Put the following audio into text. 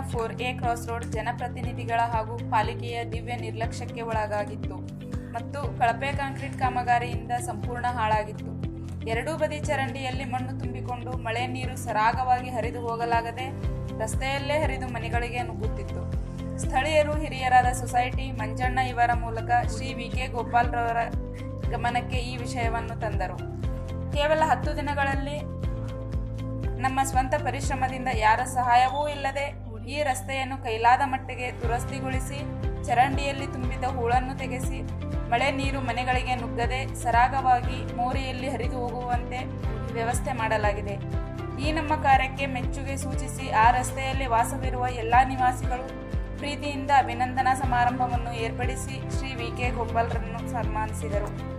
four A cross road ಜನಪ್ರತಿನಿಧಿಗಳ ಹಾಗೂ ಪಾಲಿಕೆಯ ದಿವ್ಯ ನಿರ್ಲಕ್ಷ್ಯಕ್ಕೆ ಒಳಗಾಗಿತ್ತು ಮತ್ತು ಕಳಪೆ ಕಾಂಕ್ರೀಟ್ ಕಾಮಗಾರಿಯಿಂದ ಸಂಪೂರ್ಣ ಹಾಳಾಗಿತ್ತು ಎರಡೂ ಬದಿ ಚರಂಡಿಯಲ್ಲಿ ಮಣ್ಣು ತುಂಬಿಕೊಂಡು ಮಳೆ ನೀರು ಸರಾಗವಾಗಿ ಹರಿದು ಹೋಗಲಾಗದೆ ರಸ್ತೆಯಲ್ಲೇ ಹರಿದು ಮನೆಗಳಿಗೆ ನುಗ್ಗುತ್ತಿತ್ತು ಸ್ಥಳೀಯರು ಹಿರಿಯರಾದ ಸೊಸೈಟಿ ಮಂಜಣ್ಣ ಇವರ ಮೂಲಕ ಶ್ರೀ ವಿ ಕೆ ಗೋಪಾಲ್ರವರ ಗಮನಕ್ಕೆ ಈ ವಿಷಯವನ್ನು ತಂದರು ಕೇವಲ ಹತ್ತು ದಿನಗಳಲ್ಲಿ ನಮ್ಮ ಸ್ವಂತ ಪರಿಶ್ರಮದಿಂದ ಯಾರ ಸಹಾಯವೂ ಇಲ್ಲದೆ ಈ ರಸ್ತೆಯನ್ನು ಕೈಲಾದ ಮಟ್ಟಿಗೆ ದುರಸ್ತಿಗೊಳಿಸಿ ಚರಂಡಿಯಲ್ಲಿ ತುಂಬಿದ ಹೂಳನ್ನು ತೆಗೆಸಿ ಮಳೆ ನೀರು ಮನೆಗಳಿಗೆ ನುಗ್ಗದೆ ಸರಾಗವಾಗಿ ಮೋರಿಯಲ್ಲಿ ಹರಿದು ಹೋಗುವಂತೆ ವ್ಯವಸ್ಥೆ ಮಾಡಲಾಗಿದೆ ಈ ನಮ್ಮ ಕಾರ್ಯಕ್ಕೆ ಮೆಚ್ಚುಗೆ ಸೂಚಿಸಿ ಆ ರಸ್ತೆಯಲ್ಲಿ ವಾಸವಿರುವ ಎಲ್ಲಾ ನಿವಾಸಿಗಳು ಪ್ರೀತಿಯಿಂದ ಅಭಿನಂದನಾ ಸಮಾರಂಭವನ್ನು ಏರ್ಪಡಿಸಿ ಶ್ರೀ ವಿ ಕೆ ಗೋಪಾಲ್ರನ್ನು ಸನ್ಮಾನಿಸಿದರು